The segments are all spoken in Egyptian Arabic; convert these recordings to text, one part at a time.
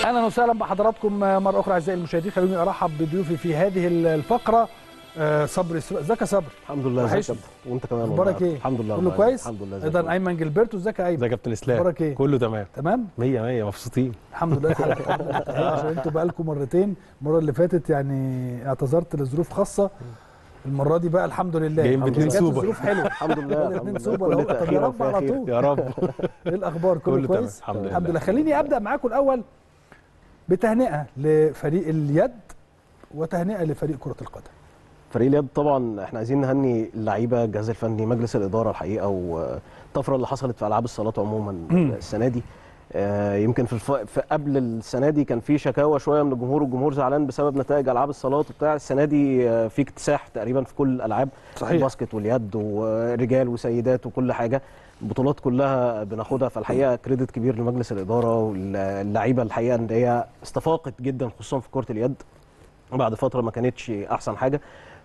اهلا وسهلا بحضراتكم مره اخرى اعزائي المشاهدين خلوني ارحب بضيوفي في هذه الفقره آه، صبري السباق ازيك يا صبري الحمد لله ازيك وحشني. يا كابتن وانت كمان اخبارك والله. ايه الحمد لله كله والله. كويس الحمد لله زي ايضا الفل. ايمن جilberto ازيك يا ايمن ازيك يا كابتن اسلام اخبارك ايه كله تمام تمام 100 100 مبسوطين الحمد لله الحلقه منتهية عشان انتوا بقالكم مرتين المره اللي فاتت يعني اعتذرت لظروف خاصه المره دي بقى الحمد لله جايين الحمد باتنين لله. جت سوبر. ظروف حلوه الحمد لله الاثنين الحمد لله. سوبر كل اهو طب يا تأخيرة رب فيها على خير. طول يا رب ايه الاخبار كله كله تمام كويس الحمد لله الحمد لله خليني ابدا معاكم الاول بتهنئه لفريق اليد وتهنئه لفريق كره القدم فريق اليد طبعا احنا عايزين نهني اللعيبه الجهاز الفني مجلس الاداره الحقيقه والطفره اللي حصلت في العاب الصالات عموما السنه دي آه، يمكن في, الف... في قبل السنه دي كان في شكاوى شويه من الجمهور والجمهور زعلان بسبب نتائج العاب الصالات وبتاع السنه دي آه، في اكتساح تقريبا في كل الالعاب صحيح. الباسكت واليد ورجال وسيدات وكل حاجه البطولات كلها بناخدها فالحقيقه كريدت كبير لمجلس الاداره واللعيبه الحقيقه ان هي استفاقت جدا خصوصا في كره اليد بعد فتره ما كانتش احسن حاجه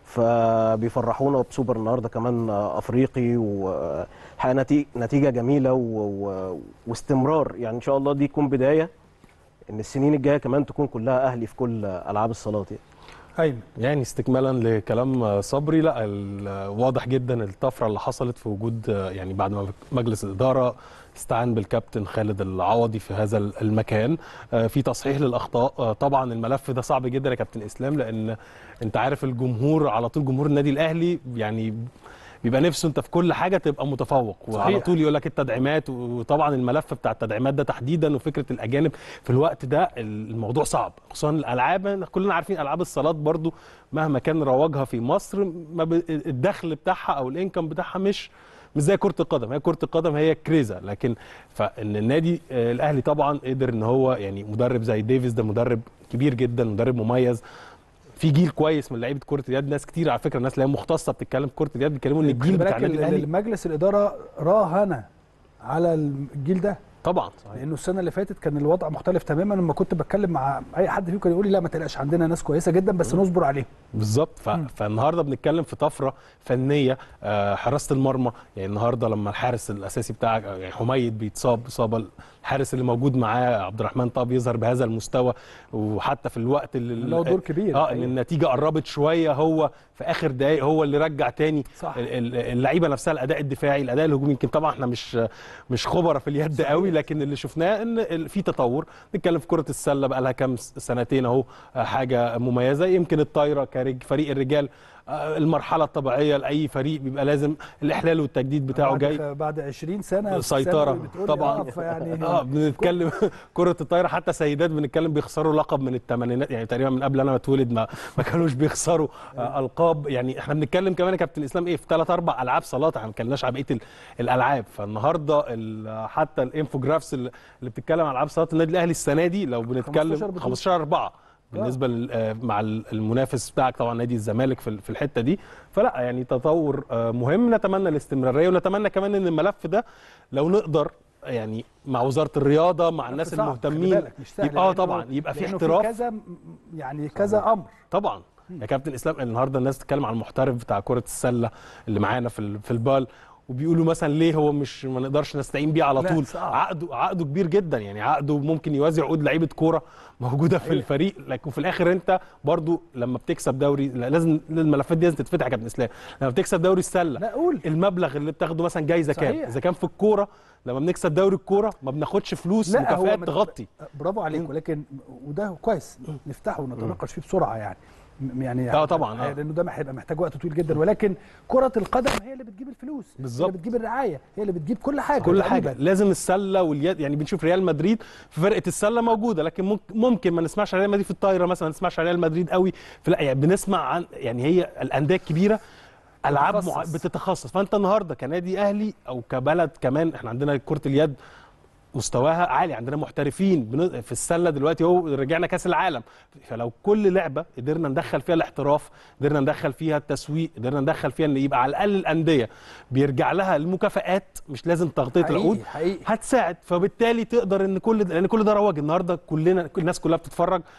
فبيفرحونا بسوبر النهارده كمان افريقي وحقيقه نتي- نتيجه جميله و... و... واستمرار يعني ان شاء الله دي تكون بدايه ان السنين الجايه كمان تكون كلها اهلي في كل العاب الصالات يعني. ايمن يعني استكمالا لكلام صبري لا ال- واضح جدا الطفره اللي حصلت في وجود يعني بعد ما مجلس الاداره استعان بالكابتن خالد العوضي في هذا المكان آه، في تصحيح للاخطاء آه، طبعا الملف ده صعب جدا يا كابتن اسلام لان انت عارف الجمهور على طول جمهور النادي الاهلي يعني بيبقى نفسه انت في كل حاجه تبقى متفوق وعلى صحيح. طول يقول لك التدعيمات وطبعا الملف بتاع التدعيمات ده تحديدا وفكره الاجانب في الوقت ده الموضوع صعب خصوصا الالعاب كلنا عارفين العاب الصالات برضو مهما كان رواجها في مصر ما ب... الدخل بتاعها او الانكم بتاعها مش مش زي كره القدم هي كره القدم هي كريزه لكن فان النادي آه، الاهلي طبعا قدر ان هو يعني مدرب زي ديفيز ده مدرب كبير جدا مدرب مميز في جيل كويس من لعيبه كره اليد ناس كتير على فكره الناس اللي هي مختصه بتتكلم في كره اليد بيتكلموا ان الجيل خلي بتاع بالك النادي ال- الاهلي المجلس الاداره راهن على الجيل ده طبعا صحيح لانه السنه اللي فاتت كان الوضع مختلف تماما لما كنت بتكلم مع اي حد فيكم كان يقول لي لا ما تقلقش عندنا ناس كويسه جدا بس نصبر عليهم بالظبط ف... فالنهارده بنتكلم في طفره فنيه آه، حراسه المرمى يعني النهارده لما الحارس الاساسي بتاعك آه، يعني حميد بيتصاب اصابه الحارس اللي موجود معاه عبد الرحمن طاب يظهر بهذا المستوى وحتى في الوقت اللي له دور كبير اه ان الحقيقة. النتيجه قربت شويه هو في اخر دقائق هو اللي رجع تاني صح. ال- ال- اللعيبه نفسها الاداء الدفاعي الاداء الهجومي يمكن طبعا احنا مش مش خبره في اليد صحيح. قوي لكن اللي شفناه ان ال- في تطور نتكلم في كره السله بقى لها كام س- سنتين اهو آه، حاجه مميزه يمكن الطايره كرج فريق الرجال آه، المرحله الطبيعيه لاي فريق بيبقى لازم الاحلال والتجديد بتاعه بعد جاي بعد 20 سنه في سيطرة ثانوي بتقول لي طبعاً. آه، فيعني اه بنتكلم كرة الطايرة حتى سيدات بنتكلم بيخسروا لقب من الثمانينات يعني تقريبا من قبل انا ما اتولد ما ما كانوش بيخسروا آه القاب يعني احنا بنتكلم كمان يا كابتن اسلام ايه في ثلاث اربع العاب صالات احنا ما اتكلمناش على بقيه ال- الالعاب فالنهارده ال- حتى الانفوجرافس اللي اللي بتتكلم على العاب صالات النادي الاهلي السنه دي لو 15 بنتكلم بطولة. 15 4 بالنسبه لل- آه، مع ال- المنافس بتاعك طبعا نادي الزمالك في ال- في الحته دي فلا يعني تطور آه، مهم نتمنى الاستمراريه ونتمنى كمان ان الملف ده لو نقدر يعني مع وزاره الرياضه مع الناس صعب، خلي المهتمين بالك، مش سهل يبقى اه لأنه- طبعا يبقى في لأنه احتراف كذا م- يعني كذا امر طبعا يا كابتن اسلام النهارده الناس تتكلم عن المحترف بتاع كره السله اللي معانا في ال- في البال وبيقولوا مثلا ليه هو مش ما نقدرش نستعين بيه على لا، طول صعب. عقده عقده كبير جدا يعني عقده ممكن يوازي عقود لعيبه كوره موجوده في حقيقة. الفريق لكن في الاخر انت برضو لما بتكسب دوري لا، لازم الملفات دي لازم تتفتح يا كابتن اسلام لما بتكسب دوري السله لا قول المبلغ اللي بتاخده مثلا جايزه كام صحيح. اذا كان في الكوره لما بنكسب دوري الكوره ما بناخدش فلوس لا هو مكافآت مت- تغطي برافو عليك ولكن وده كويس نفتحه ونتناقش فيه بسرعه يعني م- يعني آه طبعاً، آه. لانه ده هيبقى محتاج وقت طويل جدا ولكن كره القدم هي اللي بتجيب الفلوس هي بالظبط. اللي بتجيب الرعايه هي اللي بتجيب كل حاجه كل حاجه تقريباً. لازم السله واليد يعني بنشوف ريال مدريد في فرقه السله موجوده لكن ممكن, ممكن ما نسمعش عن ريال مدريد في الطايره مثلا ما نسمعش عن ريال مدريد قوي في لا يعني بنسمع عن يعني هي الانديه الكبيره العاب بتتخصص. مع... بتتخصص فانت النهارده كنادي اهلي او كبلد كمان احنا عندنا كره اليد مستواها عالي عندنا محترفين بن- في السله دلوقتي اهو رجعنا كاس العالم فلو كل لعبه قدرنا ندخل فيها الاحتراف قدرنا ندخل فيها التسويق قدرنا ندخل فيها ان يبقى على الاقل الانديه بيرجع لها المكافآت مش لازم تغطيه حقيقي، العقود حقيقي. هتساعد فبالتالي تقدر ان كل ده لان كل ده رواج النهارده كلنا كل الناس كلها بتتفرج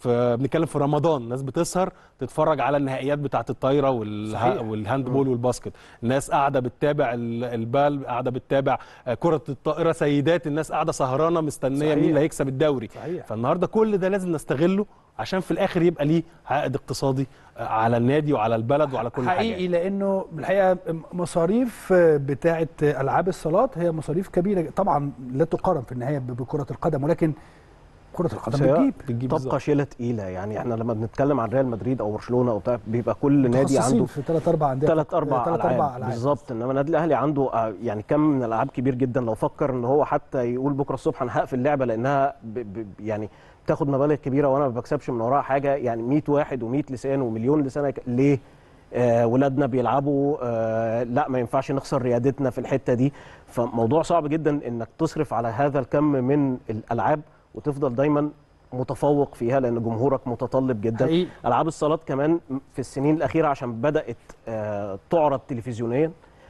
في بنتكلم في رمضان ناس بتسهر تتفرج على النهائيات بتاعه الطايره والها صحيح. والهاند بول والباسكت الناس قاعده بتتابع ال- البال قاعده بتتابع آه، كره الطائره سيدات الناس قاعده سهرانه مستنيه صحيح. مين اللي هيكسب الدوري صحيح. فالنهارده كل ده لازم نستغله عشان في الاخر يبقى ليه عائد اقتصادي آه، على النادي وعلى البلد وعلى كل حاجه حقيقي لانه الحقيقه مصاريف بتاعه العاب الصالات هي مصاريف كبيره طبعا لا تقارن في النهايه بكره القدم ولكن كره بس القدم هي بتجيب بتجيب تبقى بالظبط. شيله تقيله يعني احنا لما بنتكلم عن ريال مدريد او برشلونه او بتاع بيبقى كل نادي متخصصين عنده في ثلاث اربع انديه ثلاث اربع ثلاث العاب, اربع العاب بالظبط انما النادي الاهلي عنده آه، يعني كم من الالعاب كبير جدا لو فكر ان هو حتى يقول بكره الصبح انا هقفل اللعبه لانها ب ب يعني بتاخد مبالغ كبيره وانا ما بكسبش من وراها حاجه يعني 100 واحد و100 لسان ومليون لسان هيك- ليه؟ آه ولادنا بيلعبوا آه لا ما ينفعش نخسر ريادتنا في الحته دي فموضوع صعب جدا انك تصرف على هذا الكم من الالعاب وتفضل دايما متفوق فيها لان جمهورك متطلب جدا حقيقي العاب الصالات كمان في السنين الاخيره عشان بدات آه، تعرض تلفزيونيا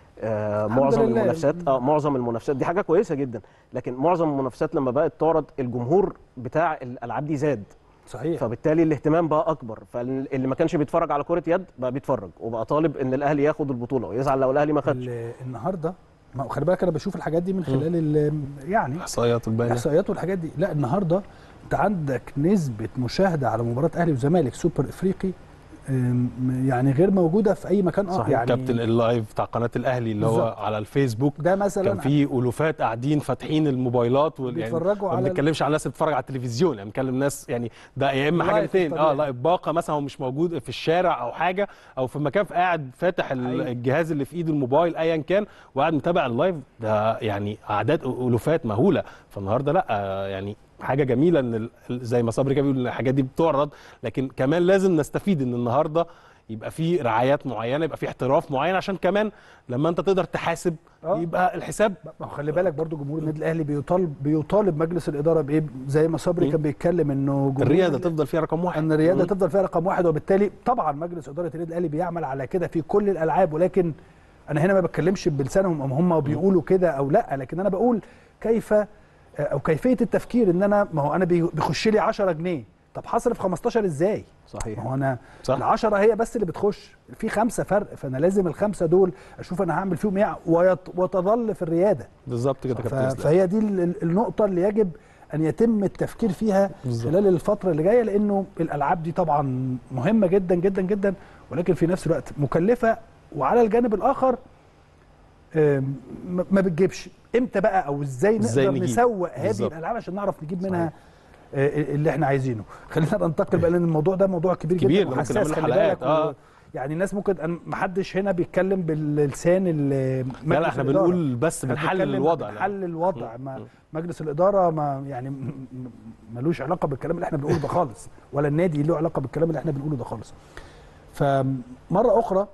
آه، الحمد معظم لله. المنافسات اه معظم المنافسات دي حاجه كويسه جدا لكن معظم المنافسات لما بقت تعرض الجمهور بتاع الالعاب دي زاد صحيح فبالتالي الاهتمام بقى اكبر فاللي ما كانش بيتفرج على كره يد بقى بيتفرج وبقى طالب ان الاهلي ياخد البطوله ويزعل لو الاهلي ما خدش ال- النهارده ما خلي بالك انا بشوف الحاجات دي من خلال ال- يعني احصائيات البيانات الاحصائيات والحاجات دي لا النهارده انت عندك نسبه مشاهده على مباراه اهلي وزمالك سوبر افريقي أم، يعني غير موجوده في اي مكان صحيح يعني كابتن اللايف بتاع قناه الاهلي اللي هو بالظبط. على الفيسبوك ده مثلا كان في الوفات قاعدين فاتحين الموبايلات وال- يعني بيتفرجوا ما على ال- بنتكلمش على ناس بتتفرج على التلفزيون يعني بنتكلم ناس يعني ده يا اما حاجه لايف الاثنين اه طبيعي. لا باقه مثلا هو مش موجود في الشارع او حاجه او في مكان قاعد فاتح ال- حقيقي. الجهاز اللي في ايده الموبايل ايا كان وقاعد متابع اللايف ده يعني اعداد الوفات مهوله فالنهارده لا آه، يعني حاجه جميله ان ال- زي ما صبري كان بيقول ان الحاجات دي بتعرض لكن كمان لازم نستفيد ان النهارده يبقى في رعايات معينه يبقى في احتراف معين عشان كمان لما انت تقدر تحاسب آه. يبقى الحساب ما هو خلي بالك برضو جمهور النادي الاهلي بيطالب بيطالب مجلس الاداره بايه زي ما صبري مم. كان بيتكلم انه جمهور الرياده النادي- تفضل فيها رقم واحد ان الرياده مم. تفضل فيها رقم واحد وبالتالي طبعا مجلس اداره النادي الاهلي بيعمل على كده في كل الالعاب ولكن انا هنا ما بتكلمش بلسانهم هم هم بيقولوا كده او لا لكن انا بقول كيف او كيفيه التفكير ان انا ما هو انا بي- بيخش لي 10 جنيه طب هصرف 15 ازاي؟ صحيح ما هو انا صح. العشرة هي بس اللي بتخش في خمسة فرق فانا لازم الخمسة دول اشوف انا هعمل فيهم ايه ويت- وتظل في الريادة بالظبط كده ف- كابتن اسلام فهي دي ال- ال- النقطة اللي يجب ان يتم التفكير فيها بالظبط. خلال الفترة اللي جاية لانه الالعاب دي طبعا مهمة جدا جدا جدا ولكن في نفس الوقت مكلفة وعلى الجانب الاخر آم، ما ما بتجيبش امتى بقى او ازاي إزاي نقدر نجيب؟ نسوق هذه بالظبط. الالعاب عشان نعرف نجيب منها آه، اللي احنا عايزينه خلينا ننتقل بقى لان الموضوع ده موضوع كبير, كبير، جدا ده ممكن وحساس نعمله خلي حلقات، بالك آه. و- يعني الناس ممكن أن- محدش هنا بيتكلم باللسان ال- لا مجلس لا احنا الإدارة. بنقول بس إحنا بنحلل بنتكلم الوضع لا. بنحلل الوضع مم. ما مم. مجلس الاداره ما يعني م- م- ملوش علاقه بالكلام اللي احنا بنقوله ده خالص ولا النادي له علاقه بالكلام اللي احنا بنقوله ده خالص فمره اخرى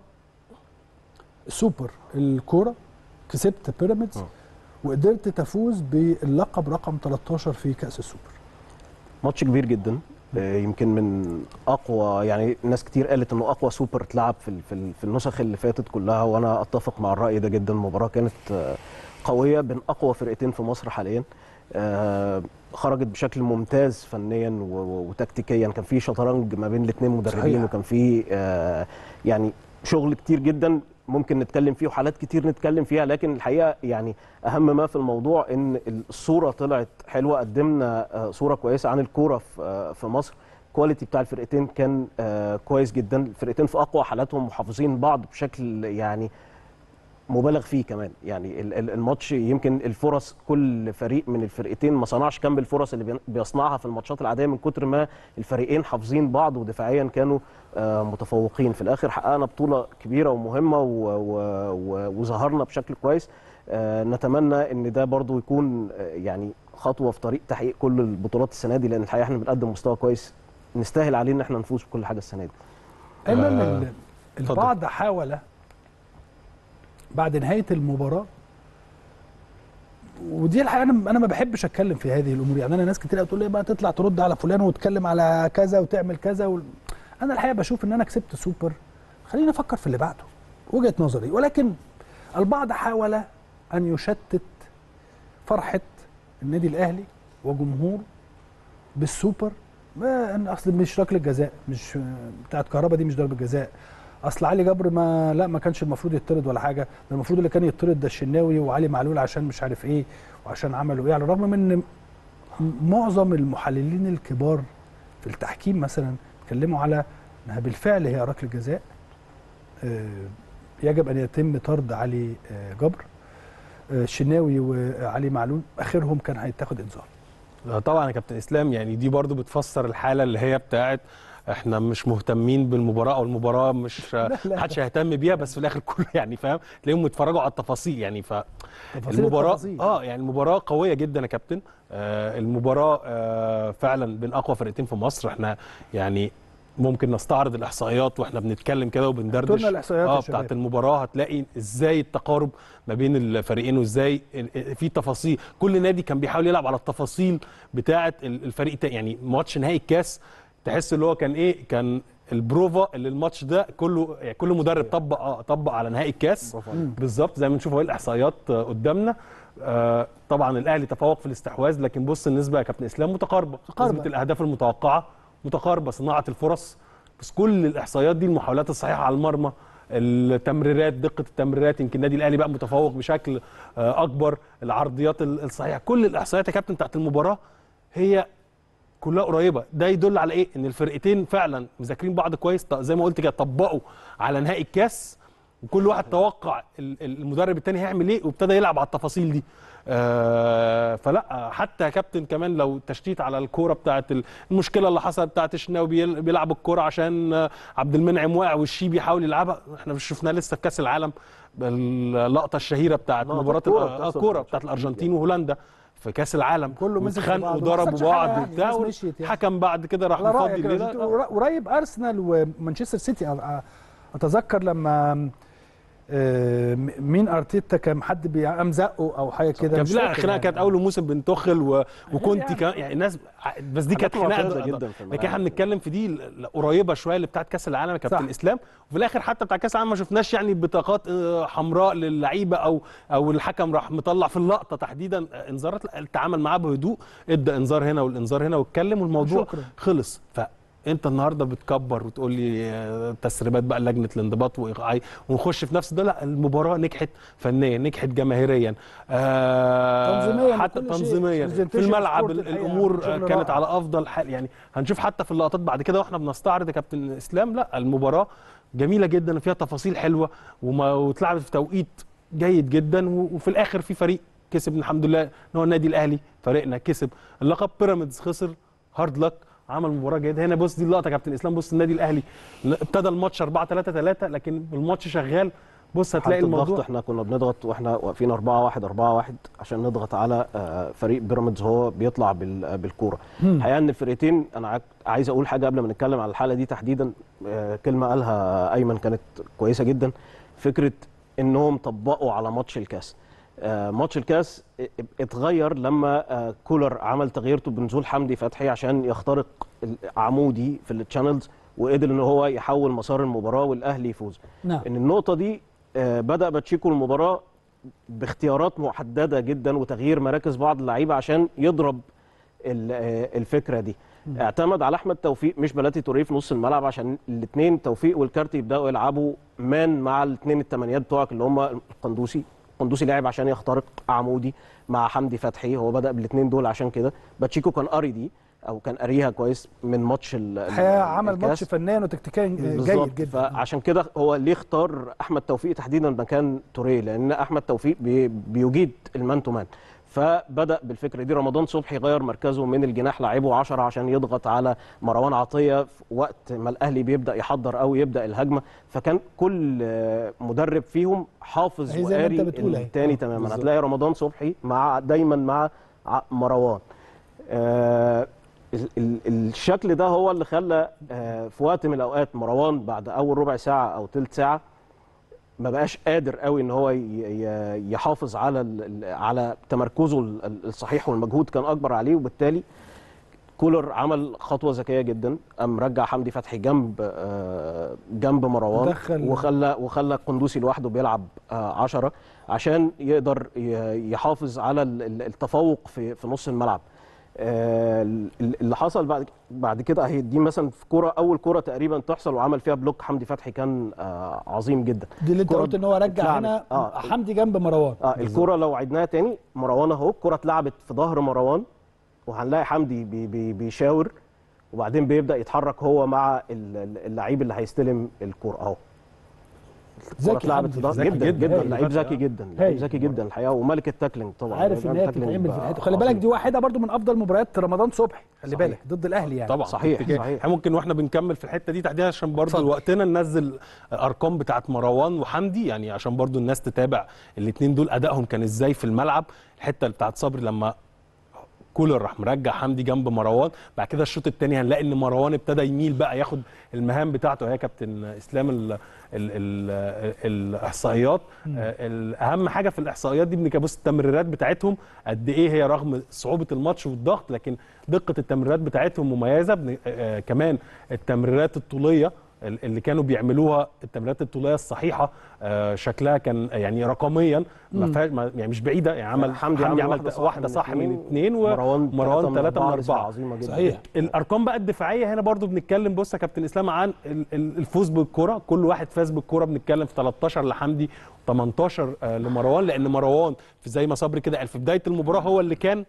السوبر الكوره كسبت بيراميدز مم. وقدرت تفوز باللقب رقم 13 في كاس السوبر ماتش كبير جدا آه، يمكن من اقوى يعني ناس كتير قالت انه اقوى سوبر اتلعب في ال- في ال- في النسخ اللي فاتت كلها وانا اتفق مع الراي ده جدا المباراه كانت آه، قويه بين اقوى فرقتين في مصر حاليا آه، خرجت بشكل ممتاز فنيا و- و- وتكتيكيا كان في شطرنج ما بين الاثنين مدربين صحيح. وكان في آه، يعني شغل كتير جدا ممكن نتكلم فيه وحالات كتير نتكلم فيها لكن الحقيقه يعني اهم ما في الموضوع ان الصوره طلعت حلوه قدمنا آه، صوره كويسه عن الكوره في آه، في مصر الكواليتي بتاع الفرقتين كان آه، كويس جدا الفرقتين في اقوى حالاتهم محافظين بعض بشكل يعني مبالغ فيه كمان يعني ال- ال- الماتش يمكن الفرص كل فريق من الفرقتين ما صنعش كم الفرص اللي بين- بيصنعها في الماتشات العاديه من كتر ما الفريقين حافظين بعض ودفاعيا كانوا آه، متفوقين في الاخر حققنا بطوله كبيره ومهمه و- و- و- وظهرنا بشكل كويس آه، نتمنى ان ده برضو يكون آه، يعني خطوه في طريق تحقيق كل البطولات السنه دي لان الحقيقه احنا بنقدم مستوى كويس نستاهل عليه ان احنا نفوز بكل حاجه السنه دي ايمن آه، ال- اتفضل. البعض حاول بعد نهايه المباراه ودي الحقيقه انا انا ما بحبش اتكلم في هذه الامور يعني انا ناس كتير بتقول لي بقى تطلع ترد على فلان وتتكلم على كذا وتعمل كذا و... انا الحقيقه بشوف ان انا كسبت سوبر خليني افكر في اللي بعده وجهه نظري ولكن البعض حاول ان يشتت فرحه النادي الاهلي وجمهوره بالسوبر ما ان اصل مش ركله جزاء مش بتاعت كهربا دي مش ضربه جزاء اصل علي جبر ما لا ما كانش المفروض يطرد ولا حاجه ده المفروض اللي كان يطرد ده الشناوي وعلي معلول عشان مش عارف ايه وعشان عملوا ايه على الرغم من ان معظم المحللين الكبار في التحكيم مثلا اتكلموا على انها بالفعل هي ركله جزاء آه، يجب ان يتم طرد علي آه، جبر آه، الشناوي وعلي معلول اخرهم كان هيتاخد انذار آه، طبعا يا كابتن اسلام يعني دي برضو بتفسر الحاله اللي هي بتاعت احنا مش مهتمين بالمباراه او المباراه مش لا، لا. محدش هيهتم بيها بس في الاخر كله يعني فاهم تلاقيهم بيتفرجوا على التفاصيل يعني ف تفاصيل المباراه التفاصيل. اه يعني المباراه قويه جدا يا كابتن آه المباراه آه فعلا بين اقوى فرقتين في مصر احنا يعني ممكن نستعرض الاحصائيات واحنا بنتكلم كده وبندردش هاتوا لنا الإحصائيات يا اه شباب. بتاعت المباراه هتلاقي ازاي التقارب ما بين الفريقين وازاي ال- في تفاصيل كل نادي كان بيحاول يلعب على التفاصيل بتاعه ال- الفريق التاني. يعني ماتش نهائي الكاس تحس اللي هو كان ايه كان البروفا اللي الماتش ده كله يعني كل مدرب طبق اه طبق على نهائي الكاس برافو عليك. بالظبط زي ما نشوف اهي الاحصائيات آه، قدامنا آه طبعا الاهلي تفوق في الاستحواذ لكن بص النسبه يا كابتن اسلام متقاربه متقاربة. نسبه الاهداف المتوقعه متقاربه صناعه الفرص بس كل الاحصائيات دي المحاولات الصحيحه على المرمى التمريرات دقه التمريرات يمكن النادي الاهلي بقى متفوق بشكل آه، اكبر العرضيات ال- الصحيحه كل الاحصائيات يا كابتن بتاعت المباراه هي كلها قريبه ده يدل على ايه ان الفرقتين فعلا مذاكرين بعض كويس ط- زي ما قلت كده طبقوا على نهائي الكاس وكل واحد توقع ال- ال- المدرب التاني هيعمل ايه وابتدى يلعب على التفاصيل دي آه فلا حتى يا كابتن كمان لو تشتيت على الكوره بتاعت المشكله اللي حصلت بتاعت الشناوي بيل- بيلعب الكوره عشان آه، عبد المنعم واقع والشيبي بيحاول يلعبها احنا مش شفناها لسه في كاس العالم اللقطه الشهيره بتاعت لقطة مباراه كورة ال- آه، بتحصل الكوره في بتاعت الماتشات الارجنتين وهولندا في كاس العالم كله مسك في واتخانقوا بعض. ما وضربوا حصلش حاجة بعض يعني، وبتاع الناس مشيت يعني. حكم بعد كده راح على رايك مفضي كده، الليله قر- قريب ارسنال ومانشستر سيتي أ- أ- اتذكر لما آه، م- مين ارتيتا كان حد بيقام زقه او حاجه كده كان مش لا فاكر خناقه يعني. كانت اول موسم بين توخل و... وكنت يعني. كان يعني الناس بس دي كانت حاجات خناقه معتادة جدا في لكن احنا الملاعب. بنتكلم في دي ل- قريبه شويه اللي بتاعت كاس العالم يا كابتن صح. الاسلام وفي الاخر حتى بتاع كاس العالم ما شفناش يعني بطاقات آه، حمراء للعيبه او او الحكم راح مطلع في اللقطه تحديدا آه، انذارات لا، التعامل معاه بهدوء ادى انذار هنا والانذار هنا واتكلم والموضوع شكراً. خلص فانت النهارده بتكبر وتقول لي آه، تسريبات بقى لجنه الانضباط وايقاعي ونخش في نفس ده لا المباراه نجحت فنيا نجحت جماهيريا آه تنظيمياً حتى وكل شيء. تنظيميا في presentation الملعب sport ال- الحقيقة الامور شغل آه، كانت رائع. على افضل حال يعني هنشوف حتى في اللقطات بعد كده واحنا بنستعرض يا كابتن اسلام لا المباراه جميله جدا وفيها تفاصيل حلوه وما واتلعبت في توقيت جيد جدا و- وفي الاخر في فريق كسب الحمد لله ان هو النادي الاهلي فريقنا كسب اللقب بيراميدز خسر هارد لك عمل مباراه جيده هنا بص دي اللقطه يا كابتن اسلام بص النادي الاهلي ابتدى الماتش 4 3 3 لكن الماتش شغال بص هتلاقي حالة الضغط الموضوع احنا كنا بنضغط واحنا واقفين 4 1 4 1 عشان نضغط على آه، فريق بيراميدز هو بيطلع بال- بالكوره الحقيقه ان الفرقتين انا عاك- عايز اقول حاجه قبل ما نتكلم على الحاله دي تحديدا آه، كلمه قالها ايمن كانت كويسه جدا فكره انهم طبقوا على ماتش الكاس آه، ماتش الكاس اتغير لما آه، كولر عمل تغييرته بنزول حمدي فتحي عشان يخترق عمودي في التشانلز وقدر ان هو يحول مسار المباراه والاهلي يفوز نعم ان النقطه دي آه، بدا باتشيكو المباراه باختيارات محدده جدا وتغيير مراكز بعض اللعيبه عشان يضرب ال- آه، الفكره دي اعتمد على احمد توفيق مش بلاتي توريه في نص الملعب عشان الاثنين توفيق والكارتي يبداوا يلعبوا مان مع الاثنين الثمانيات بتوعك اللي هم القندوسي القندوسي لعب عشان يخترق عمودي مع حمدي فتحي هو بدا بالاثنين دول عشان كده باتشيكو كان قاري دي او كان قاريها كويس من ماتش ال- ال- الحقيقه عمل الكاس. ماتش فنيا وتكتيكيا بالظبط. جيد جدا فعشان كده هو ليه اختار احمد توفيق تحديدا مكان توريه لان احمد توفيق بي بيجيد المان تو مان فبدا بالفكره دي رمضان صبحي غير مركزه من الجناح لعبه 10 عشان يضغط على مروان عطيه في وقت ما الاهلي بيبدا يحضر او يبدا الهجمه فكان كل آه، مدرب فيهم حافظ هي زي ما وقاري أنت بتقول أهي. التاني آه، تماما بالظبط. هتلاقي رمضان صبحي مع دايما مع ع- مروان آه، ال- ال- الشكل ده هو اللي خلى آه، في وقت من الاوقات مروان بعد اول ربع ساعه او ثلث ساعه ما بقاش قادر قوي ان هو ي- ي- يحافظ على ال- ال- على تمركزه ال- ال- الصحيح والمجهود كان اكبر عليه وبالتالي كولر عمل خطوه ذكيه جدا قام رجع حمدي فتحي جنب آه، جنب مروان دخل- وخلى وخلى القندوسي لوحده بيلعب 10 عشان يقدر ي- يحافظ على ال- ال- التفوق في في نص الملعب آه، اللي حصل بعد بعد كده اهي دي مثلا في كوره اول كوره تقريبا تحصل وعمل فيها بلوك حمدي فتحي كان آه، عظيم جدا دي اللي انت كرة قلت ان هو رجع اتلعبت. هنا آه. حمدي جنب مروان اه الكوره لو عدناها تاني مروان اهو الكوره اتلعبت في ظهر مروان وهنلاقي حمدي بي بي بيشاور وبعدين بيبدا يتحرك هو مع ال- ال- اللعيب اللي هيستلم الكوره اهو الكرة ذكي اتلعبت حمدي في ظهر ذكي جدا جدا. جدا هايل. لعيب ذكي جدا هايل. لعيب ذكي جدا الحقيقه وملك التاكلينج طبعا عارف ان هي بيعمل تاكلينج بتتعمل في بقى الحته خلي بالك عظيم. دي واحده برضو من افضل مباريات رمضان صبحي خلي صحيح. بالك ضد الاهلي يعني طبعا صحيح، اتجاه. صحيح. احنا ممكن واحنا بنكمل في الحته دي تحديدا عشان برضه اتفضل. وقتنا ننزل ارقام بتاعت مروان وحمدي يعني عشان برضه الناس تتابع الاثنين دول ادائهم كان ازاي في الملعب الحته بتاعت صبري لما كولر راح مرجع حمدي جنب مروان بعد كده الشوط الثاني هنلاقي ان مروان ابتدى يميل بقى ياخد المهام بتاعته هي كابتن اسلام ال ال ال الاحصائيات آه، الاهم حاجه في الاحصائيات دي ان بص التمريرات بتاعتهم قد ايه هي رغم صعوبه الماتش والضغط لكن دقه التمريرات بتاعتهم مميزه بن- آه، كمان التمريرات الطوليه ال- اللي كانوا بيعملوها التمريرات الطوليه الصحيحه آه، شكلها كان يعني رقميا ما فيهاش ما- يعني مش بعيده يعني عمل حمدي حمدي عمل عمل واحدة صح واحده من صح من اتنين، اثنين مروان ومروان ثلاثه من لسه اربعه عظيمه جدا صحيح. الارقام بقى الدفاعيه هنا برضو بنتكلم بص يا كابتن اسلام عن ال- ال- الفوز بالكره كل واحد فاز بالكره بنتكلم في 13 لحمدي 18 آه، لمروان لان مروان في زي ما صبري كده قال في بدايه المباراه هو اللي كان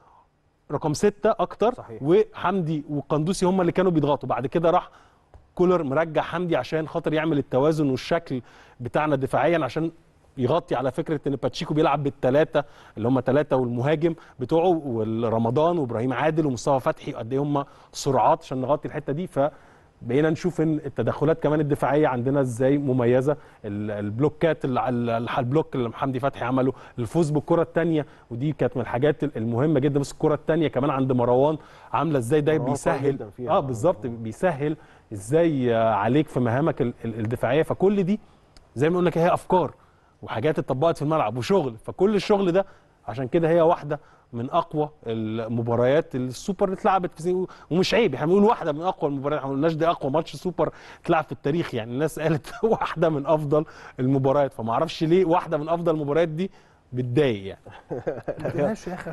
رقم ستة اكتر صحيح. وحمدي وقندوسي هم اللي كانوا بيضغطوا بعد كده راح كولر مرجع حمدي عشان خاطر يعمل التوازن والشكل بتاعنا دفاعيا عشان يغطي على فكره ان باتشيكو بيلعب بالثلاثه اللي هم ثلاثه والمهاجم بتوعه ورمضان وابراهيم عادل ومصطفى فتحي قد ايه هم سرعات عشان نغطي الحته دي فبقينا نشوف ان التدخلات كمان الدفاعيه عندنا ازاي مميزه ال- البلوكات اللي على ال- البلوك اللي حمدي فتحي عمله الفوز بالكره الثانيه ودي كانت من الحاجات المهمه جدا بس الكره الثانيه كمان عند مروان عامله ازاي ده مروان قوي بيسهل جداً فيها. اه بالظبط بيسهل ازاي آه، عليك في مهامك ال- ال- الدفاعيه فكل دي زي ما قلنا كده هي افكار وحاجات اتطبقت في الملعب وشغل فكل الشغل ده عشان كده هي واحده من اقوى المباريات السوبر اللي اتلعبت في سنين ومش عيب احنا بنقول واحده من اقوى المباريات احنا ما قلناش دي اقوى ماتش سوبر اتلعب في التاريخ يعني الناس قالت واحده من افضل المباريات فما اعرفش ليه واحده من افضل المباريات دي بتضايق يعني ماشي يا اخي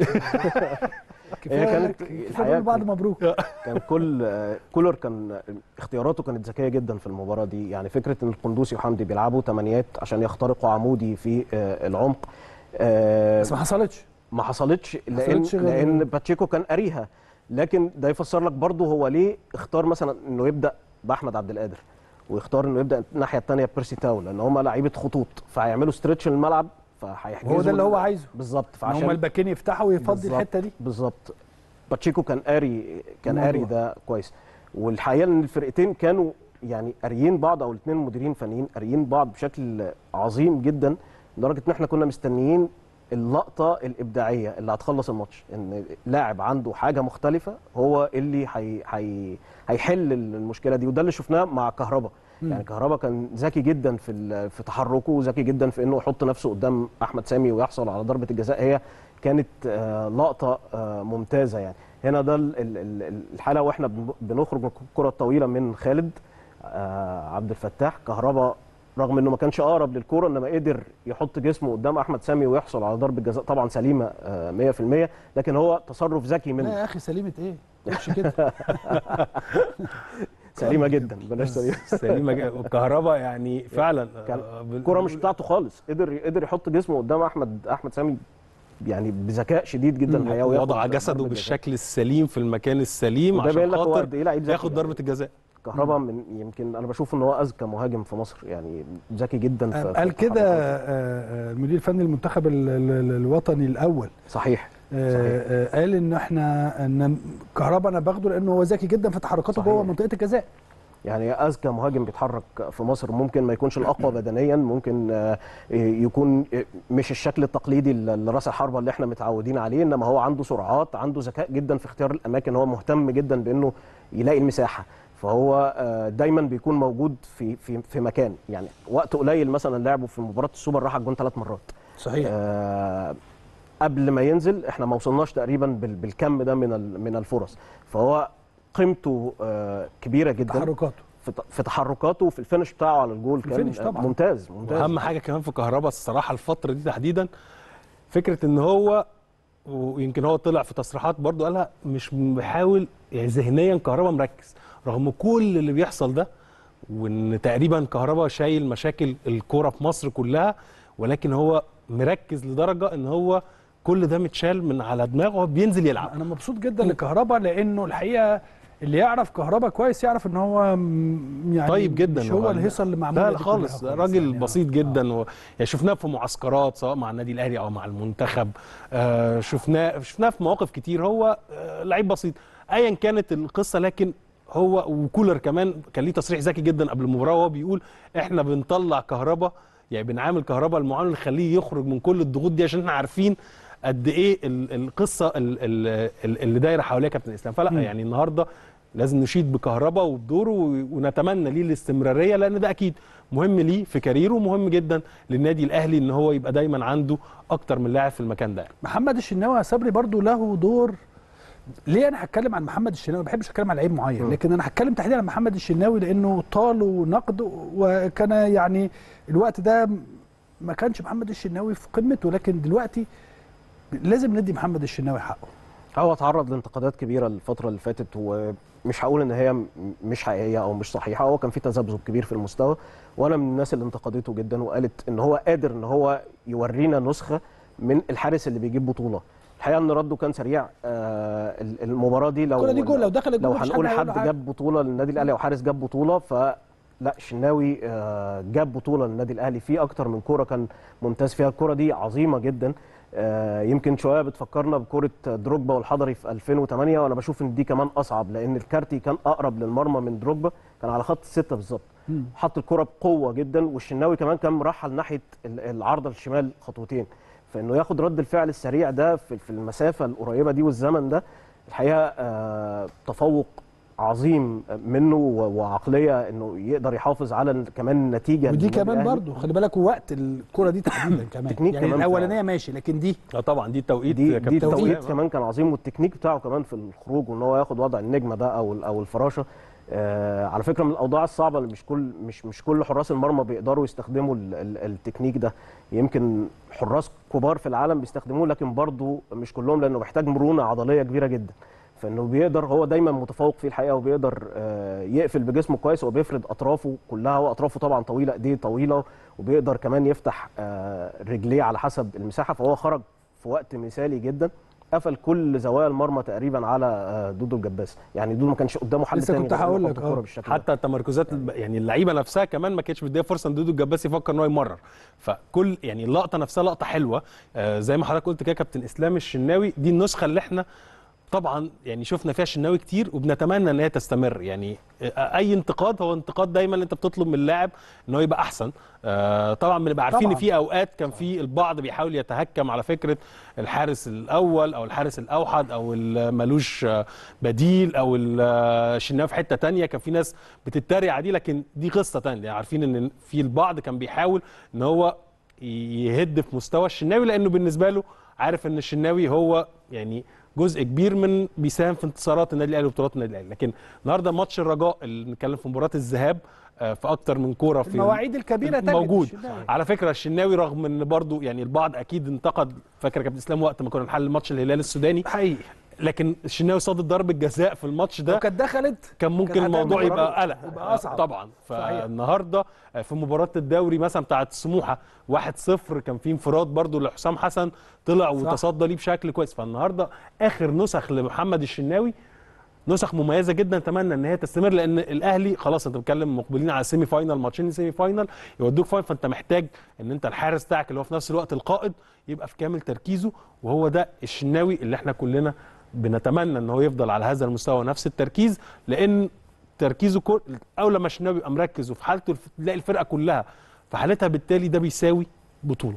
هي كانت كفايه الحقيقة نقول بعد كان- مبروك كان كل آه، كولر كان اختياراته كانت ذكيه جدا في المباراه دي يعني فكره ان القندوسي وحمدي بيلعبوا تمانيات عشان يخترقوا عمودي في آه، العمق آه، بس ما حصلتش ما حصلتش لان حصلتش غير- لان باتشيكو كان قاريها لكن ده يفسر لك برضه هو ليه اختار مثلا انه يبدا باحمد عبد القادر ويختار انه يبدا الناحيه الثانيه بيرسي تاو لان هم لعيبه خطوط فهيعملوا ستريتش للملعب فهيحجزوا هو ده اللي هو عايزه بالظبط ان فعشان هم الباكين يفتحوا ويفضي بالظبط- الحته دي بالظبط باتشيكو كان قاري كان الموضوع. قاري ده كويس والحقيقه ان الفرقتين كانوا يعني قاريين بعض او الاثنين مديرين فنيين قاريين بعض بشكل عظيم جدا لدرجه ان احنا كنا مستنيين اللقطه الابداعيه اللي هتخلص الماتش ان لاعب عنده حاجه مختلفه هو اللي هي هي هيحل المشكله دي وده اللي شفناه مع كهربا يعني كهربا كان ذكي جدا في ال- في تحركه وذكي جدا في انه يحط نفسه قدام احمد سامي ويحصل على ضربه الجزاء هي كانت آه، لقطه آه، ممتازه يعني هنا ده ال- ال- ال- الحاله واحنا بن- بنخرج من الكره الطويله من خالد آه، عبد الفتاح كهربا رغم انه ما كانش اقرب للكوره انما قدر يحط جسمه قدام احمد سامي ويحصل على ضربه جزاء طبعا سليمه آه، 100% لكن هو تصرف ذكي لا منه يا اخي سليمه ايه؟ مش كده سليمه جدا بلاش سليمه سليمه جا- والكهرباء يعني فعلا كان آه، بن- الكوره مش بتاعته خالص قدر قدر يحط جسمه قدام احمد احمد سامي يعني بذكاء شديد جدا الحقيقه وياخد وضع جسده ضربة جزاء. بالشكل السليم في المكان السليم وده عشان باين لك هو خاطر قد ايه لعيب ذكي ياخد يعني. ضربه الجزاء كهربا من يمكن انا بشوف ان هو اذكى مهاجم في مصر يعني ذكي جدا في قال في كده تحركاته. آه، آه، المدير الفني المنتخب ال- ال- الوطني الاول صحيح آه، آه، قال ان احنا ان كهربا انا باخده لانه هو ذكي جدا في تحركاته صحيح. جوه منطقه الجزاء يعني اذكى مهاجم بيتحرك في مصر ممكن ما يكونش الاقوى بدنيا ممكن آه، يكون مش الشكل التقليدي لراس الحربه اللي احنا متعودين عليه انما هو عنده سرعات عنده ذكاء جدا في اختيار الاماكن هو مهتم جدا بانه يلاقي المساحه فهو آه، دايما بيكون موجود في في في مكان يعني وقت قليل مثلا لعبه في مباراه السوبر راح الجون ثلاث مرات صحيح آه، قبل ما ينزل احنا ما وصلناش تقريبا بال- بالكم ده من ال- من الفرص فهو قيمته آه، كبيره جدا تحركاته في ت- في تحركاته وفي الفينش بتاعه على الجول كان الفينش طبعاً. ممتاز ممتاز واهم حاجه كمان في كهربا الصراحه الفتره دي تحديدا فكره ان هو ويمكن هو طلع في تصريحات برضو قالها مش بيحاول يعني ذهنيا كهربا مركز رغم كل اللي بيحصل ده وان تقريبا كهربا شايل مشاكل الكوره في مصر كلها ولكن هو مركز لدرجه ان هو كل ده متشال من على دماغه بينزل يلعب انا مبسوط جدا لكهربا لانه الحقيقه اللي يعرف كهربا كويس يعرف ان هو م- يعني طيب جدا مش هو الهيصه اللي معموله لا دي لا كلها خالص خالص راجل يعني. بسيط جدا و... يعني شفناه في معسكرات سواء مع النادي الاهلي او مع المنتخب آه شفناه شفناه في مواقف كتير هو آه لعيب بسيط ايا كانت القصه لكن هو وكولر كمان كان ليه تصريح ذكي جدا قبل المباراه وهو بيقول احنا بنطلع كهربا يعني بنعامل كهربا المعامله اللي نخليه يخرج من كل الضغوط دي عشان احنا عارفين قد ايه ال- القصه ال- ال- ال- اللي دايره حواليه كابتن اسلام فلا يعني النهارده لازم نشيد بكهربا وبدوره و- ونتمنى ليه الاستمراريه لان ده اكيد مهم ليه في كاريره ومهم جدا للنادي الاهلي ان هو يبقى دايما عنده اكتر من لاعب في المكان ده محمد الشناوي يا صبري برضو له دور ليه انا هتكلم عن محمد الشناوي ما بحبش اتكلم عن لعيب معين لكن انا هتكلم تحديدا عن محمد الشناوي لانه طال نقد وكان يعني الوقت ده ما كانش محمد الشناوي في قمته لكن دلوقتي لازم ندي محمد الشناوي حقه هو تعرض لانتقادات كبيره الفتره اللي فاتت ومش هقول ان هي م- مش حقيقيه او مش صحيحه هو كان في تذبذب كبير في المستوى وانا من الناس اللي انتقدته جدا وقالت ان هو قادر ان هو يورينا نسخه من الحارس اللي بيجيب بطوله الحقيقه ان رده كان سريع آه ال- المباراه دي لو الكرة دي جول، لو دخلت جول لو مفيش هنقول حد حد هيقول حاجة. جاب بطوله للنادي الاهلي او حارس جاب بطوله ف لا الشناوي آه، جاب بطوله للنادي الاهلي في اكتر من كوره كان ممتاز فيها الكوره دي عظيمه جدا آه، يمكن شويه بتفكرنا بكره دروجبا والحضري في 2008 وانا بشوف ان دي كمان اصعب لان الكارتي كان اقرب للمرمى من دروجبا كان على خط السته بالظبط حط الكره بقوه جدا والشناوي كمان كان مرحل ناحيه ال- العارضه الشمال خطوتين فانه ياخد رد الفعل السريع ده في في المسافه القريبه دي والزمن ده الحقيقه آه، تفوق عظيم منه و- وعقليه انه يقدر يحافظ على ال- كمان النتيجه ودي للنادي كمان الأهلي. برضو خلي بالك وقت الكرة دي تحديدا كمان تكنيك يعني كمان الاولانيه ماشي لكن دي اه طبعا دي توقيت دي كابتن دي إسلام. التوقيت كمان كان عظيم والتكنيك بتاعه كمان في الخروج وان هو ياخد وضع النجمه ده او ال- او الفراشه آه على فكره من الاوضاع الصعبه اللي مش كل مش مش كل حراس المرمى بيقدروا يستخدموا ال ال التكنيك ده يمكن حراس كبار في العالم بيستخدموه لكن برضه مش كلهم لانه بيحتاج مرونه عضليه كبيره جدا فانه بيقدر هو دايما متفوق فيه الحقيقه وبيقدر آه، يقفل بجسمه كويس وبيفرد اطرافه كلها واطرافه طبعا طويله ايديه طويله وبيقدر كمان يفتح آه، رجليه على حسب المساحه فهو خرج في وقت مثالي جدا قفل كل زوايا المرمى تقريبا على آه، دودو الجباس يعني دودو ما كانش قدامه حل لسه تاني كنت غير إنه هقول يحط لك، الكرة آه. بالشكل ده. حتى التمركزات الب- يعني اللعيبه نفسها كمان ما كانتش مديه فرصه ان دودو الجباس يفكر ان هو يمرر فكل يعني اللقطه نفسها لقطه حلوه آه زي ما حضرتك قلت كده كابتن اسلام الشناوي دي النسخه اللي احنا طبعا يعني شفنا فيها الشناوي كتير وبنتمنى ان هي تستمر يعني آه، اي انتقاد هو انتقاد دايما انت بتطلب من اللاعب ان هو يبقى احسن آه طبعا بنبقى عارفين ان طبعاً. في اوقات كان في البعض بيحاول يتهكم على فكره الحارس الاول او الحارس الاوحد او اللي ملوش آه، بديل او ال- آه، الشناوي في حته تانية كان في ناس بتتريق عليه لكن دي قصه تانية يعني عارفين ان في البعض كان بيحاول ان هو يهد في مستوى الشناوي لانه بالنسبه له عارف ان الشناوي هو يعني جزء كبير من بيساهم في انتصارات النادي الاهلي وبطولات النادي الاهلي لكن النهارده ماتش الرجاء اللي نتكلم في مباراه الذهاب آه، في اكتر من كوره في المواعيد الكبيره تجد موجود الشناوي. على فكره الشناوي رغم ان برضو يعني البعض اكيد انتقد فاكر يا كابتن اسلام وقت ما كنا نحل ماتش الهلال السوداني حقيقي لكن الشناوي صاد ضربه جزاء في الماتش ده لو كانت دخلت كان ممكن كان هتعمل الموضوع مباراة يبقى قلق يبقى أصعب. طبعا صحيح. فالنهارده في مباراه الدوري مثلا بتاعت سموحه 1-0 كان في انفراد برضو لحسام حسن طلع صح. وتصدى ليه بشكل كويس فالنهارده اخر نسخ لمحمد الشناوي نسخ مميزه جدا اتمنى ان هي تستمر لان الاهلي خلاص انت بتتكلم مقبلين على سيمي فاينال ماتشين سيمي فاينال يودوك فاينل فانت محتاج ان انت الحارس بتاعك اللي هو في نفس الوقت القائد يبقى في كامل تركيزه وهو ده الشناوي اللي احنا كلنا بنتمنى ان هو يفضل على هذا المستوى نفس التركيز لان تركيزه كل اول لما الشناوي يبقى مركز وفي حالته الف- تلاقي الفرقه كلها في حالتها بالتالي ده بيساوي بطوله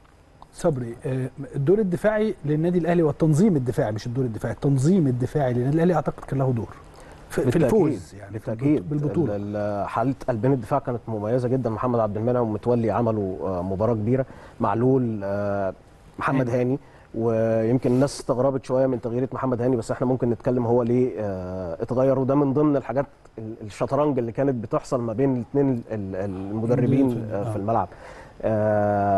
صبري آه، الدور الدفاعي للنادي الاهلي والتنظيم الدفاعي مش الدور الدفاعي التنظيم الدفاعي للنادي الاهلي اعتقد كان له دور في, في بالتأكيد. الفوز يعني في بالتاكيد بالبطوله ال- ال- حاله قلبين الدفاع كانت مميزه جدا محمد عبد المنعم ومتولي عملوا آه، مباراه كبيره معلول آه، محمد هاني ويمكن الناس استغربت شويه من تغيير محمد هاني بس احنا ممكن نتكلم هو ليه آه، اتغير وده من ضمن الحاجات ال- الشطرنج اللي كانت بتحصل ما بين الاثنين المدربين آه. آه، في الملعب آه،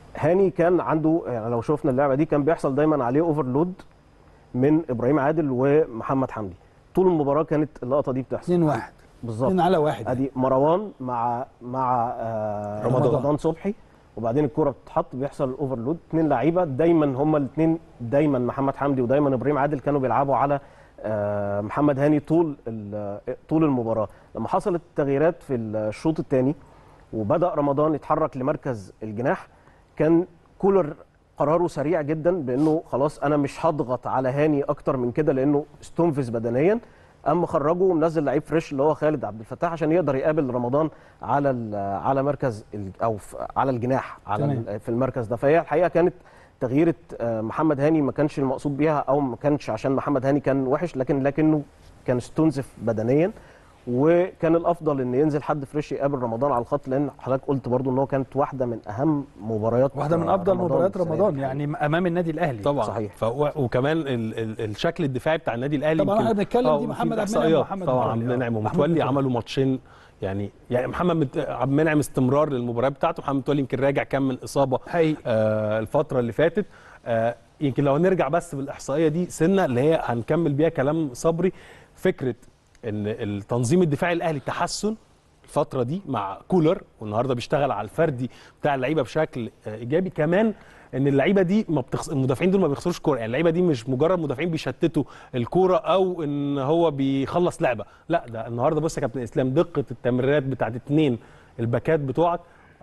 هاني كان عنده يعني لو شفنا اللعبه دي كان بيحصل دايما عليه اوفرلود من ابراهيم عادل ومحمد حمدي طول المباراه كانت اللقطه دي بتحصل 2 1 بالظبط 2 على 1 ادي مروان مع مع آه رمضان. رمضان. رمضان صبحي وبعدين الكره بتتحط بيحصل اوفرلود اثنين لعيبه دايما هما الاثنين دايما محمد حمدي ودايما ابراهيم عادل كانوا بيلعبوا على آه محمد هاني طول ال- طول المباراه لما حصلت التغييرات في الشوط الثاني وبدا رمضان يتحرك لمركز الجناح كان كولر قراره سريع جدا بانه خلاص انا مش هضغط على هاني اكتر من كده لانه استنفذ بدنيا قام مخرجه ومنزل لعيب فريش اللي هو خالد عبد الفتاح عشان يقدر يقابل رمضان على ال- على مركز ال- او في- على الجناح على تمام. ال- في المركز ده فهي الحقيقه كانت تغييره آه، محمد هاني ما كانش المقصود بيها او ما كانش عشان محمد هاني كان وحش لكن لكنه كان استنزف بدنيا وكان الافضل ان ينزل حد فريش يقابل رمضان على الخط لان حضرتك قلت برضو ان هو كانت واحده من اهم مباريات واحده من آه، افضل مباريات السنة دي رمضان الحقيقة. يعني امام النادي الاهلي طبعا صحيح. ف... وكمان ال... ال... الشكل الدفاعي بتاع النادي الاهلي طبعا يمكن- احنا بنتكلم آه، دي وفي محمد عبد المنعم الإحصائيات ومحمد طبعا متولي. عبد المنعم آه. محمود ومتولي متولي. عملوا ماتشين يعني يعني محمد مت... عبد المنعم استمرار للمباريات بتاعته محمد متولي يمكن راجع كام من اصابه حقيقي آه الفتره اللي فاتت آه يمكن لو نرجع بس بالاحصائيه دي سنه اللي هي هنكمل بيها كلام صبري فكره ان التنظيم الدفاعي الاهلي تحسن الفتره دي مع كولر والنهارده بيشتغل على الفردي بتاع اللعيبه بشكل آه، ايجابي كمان ان اللعيبه دي ما بتخس... المدافعين دول ما بيخسروش كوره يعني اللعيبه دي مش مجرد مدافعين بيشتتوا الكوره او ان هو بيخلص لعبه لا ده النهارده بص يا كابتن اسلام دقه التمريرات بتاعت اتنين الباكات بتوعك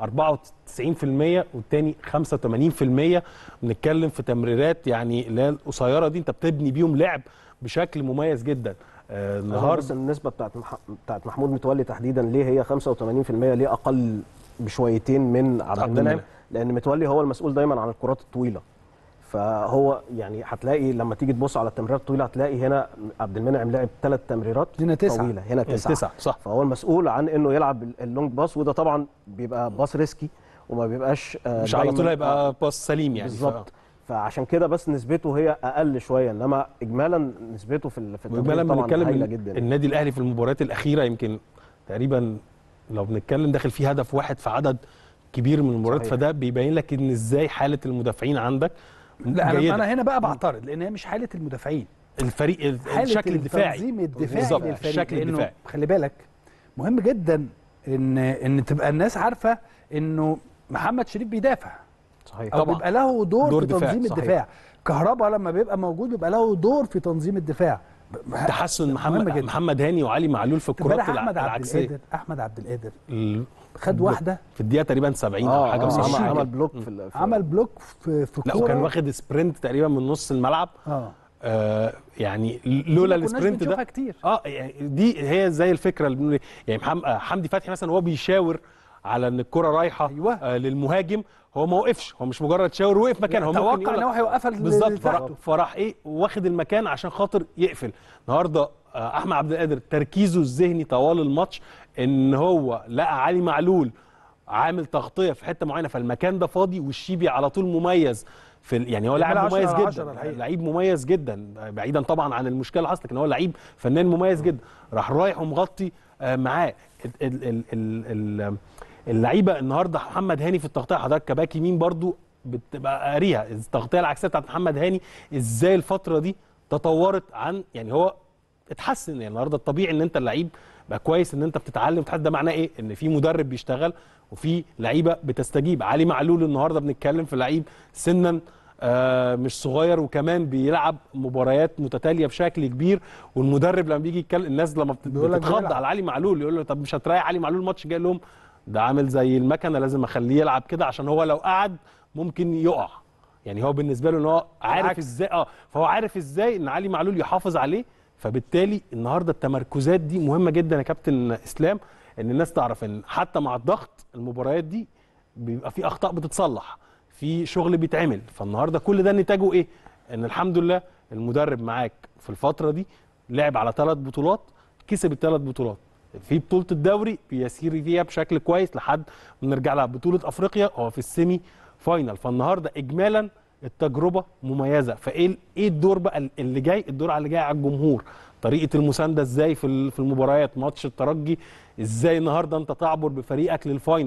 94% والتاني 85% بنتكلم في تمريرات يعني اللي هي القصيره دي انت بتبني بيهم لعب بشكل مميز جدا آه النهارده النهارده بس النسبه بتاعت مح... بتاعت محمود متولي تحديدا ليه هي 85% ليه اقل بشويتين من عبد عبد المنعم المنعم. لان متولي هو المسؤول دايما عن الكرات الطويله فهو يعني هتلاقي لما تيجي تبص على التمريرات الطويله هتلاقي هنا عبد المنعم لعب ثلاث تمريرات هنا تسعة. طويله هنا تسعه تسعة صح فهو المسؤول عن انه يلعب اللونج باس وده طبعا بيبقى باس ريسكي وما بيبقاش آه، مش على دايماً- طول آه، هيبقى باص سليم يعني بالظبط فعشان كده بس نسبته هي اقل شويه انما اجمالا نسبته في ال- في واجمالا التمرير طبعا بنتكلم هايله ال- جدا النادي الاهلي في المباريات الاخيره يمكن تقريبا لو بنتكلم داخل فيه هدف واحد في عدد كبير من المباريات صحيح. فده بيبين لك ان ازاي حاله المدافعين عندك لا انا جيدة. انا هنا بقى بعترض لان هي مش حاله المدافعين الفريق ال- حاله الشكل الدفاعي التنظيم الدفاعي بالظبط، للفريق الشكل لأنه الدفاعي. خلي بالك مهم جدا ان ان تبقى الناس عارفه انه محمد شريف بيدافع صحيح او طبعا. بيبقى له دور, دور في دفاع، تنظيم صحيح. الدفاع كهربا لما بيبقى موجود بيبقى له دور في تنظيم الدفاع تحسن مهم محمد جدا. محمد هاني وعلي معلول في الكرات امبارح الع- احمد عبد العكسيه القادر احمد عبد القادر ال- خد واحده في الدقيقه تقريبا 70 او اه حاجه آه، بس عمل, عمل- عمل بلوك في, ال- في عمل بلوك في في لا كوره وكان واخد سبرنت تقريبا من نص الملعب اه آه يعني لولا ما كناش السبرنت بنشوفها ده كتير اه يعني دي هي زي الفكره اللي بنقول إيه، يعني محمد آه، حمدي فتحي مثلا هو بيشاور على ان الكره رايحه أيوة. آه للمهاجم هو ما وقفش هو مش مجرد شاور وقف مكانه هو ممكن توقع يقول ان لك- هو هيوقفها ل- بالظبط لتحته. فراح, فراح ايه واخد المكان عشان خاطر يقفل النهارده آه، احمد عبد القادر تركيزه الذهني طوال الماتش ان هو لقى علي معلول عامل تغطيه في حته معينه فالمكان ده فاضي والشيبي على طول مميز في ال- يعني هو يعمل لاعب 10 مميز على جدا 10 الحقيقة. لعيب مميز جدا بعيدا طبعا عن المشكله اللي حصلت لكن هو لعيب فنان مميز جدا راح رايح ومغطي آه، معاه ال- ال- ال- ال- ال- اللعيبه النهارده محمد هاني في التغطيه حضرتك كباك يمين برضو بتبقى قاريها التغطيه العكسيه بتاعت محمد هاني ازاي الفتره دي تطورت عن يعني هو اتحسن يعني النهارده الطبيعي ان انت اللعيب بقى كويس ان انت بتتعلم بتتحسن ده معناه ايه ان في مدرب بيشتغل وفي لعيبه بتستجيب علي معلول النهارده بنتكلم في لعيب سنا آه مش صغير وكمان بيلعب مباريات متتاليه بشكل كبير والمدرب لما بيجي يتكلم الناس لما بت- بيقول لك بتتخض بيلعب. على علي معلول يقول له طب مش هتريح علي معلول الماتش جاي لهم ده عامل زي المكنه لازم اخليه يلعب كده عشان هو لو قعد ممكن يقع يعني هو بالنسبه له ان هو عارف بالعكس. ازاي اه فهو عارف ازاي ان علي معلول يحافظ عليه فبالتالي النهارده التمركزات دي مهمه جدا يا كابتن اسلام ان الناس تعرف ان حتى مع الضغط المباريات دي بيبقى في اخطاء بتتصلح في شغل بيتعمل فالنهارده كل ده نتاجه ايه ان الحمد لله المدرب معاك في الفتره دي لعب على ثلاث بطولات كسب الثلاث بطولات في بطوله الدوري بيسير فيها بشكل كويس لحد ما نرجع لها بطوله افريقيا هو في السيمي فاينل فالنهارده اجمالا التجربه مميزه فايه ال- ايه الدور بقى اللي جاي الدور على اللي جاي على الجمهور طريقه المسانده ازاي في ال- في المباريات ماتش الترجي ازاي النهارده انت تعبر بفريقك للفاينل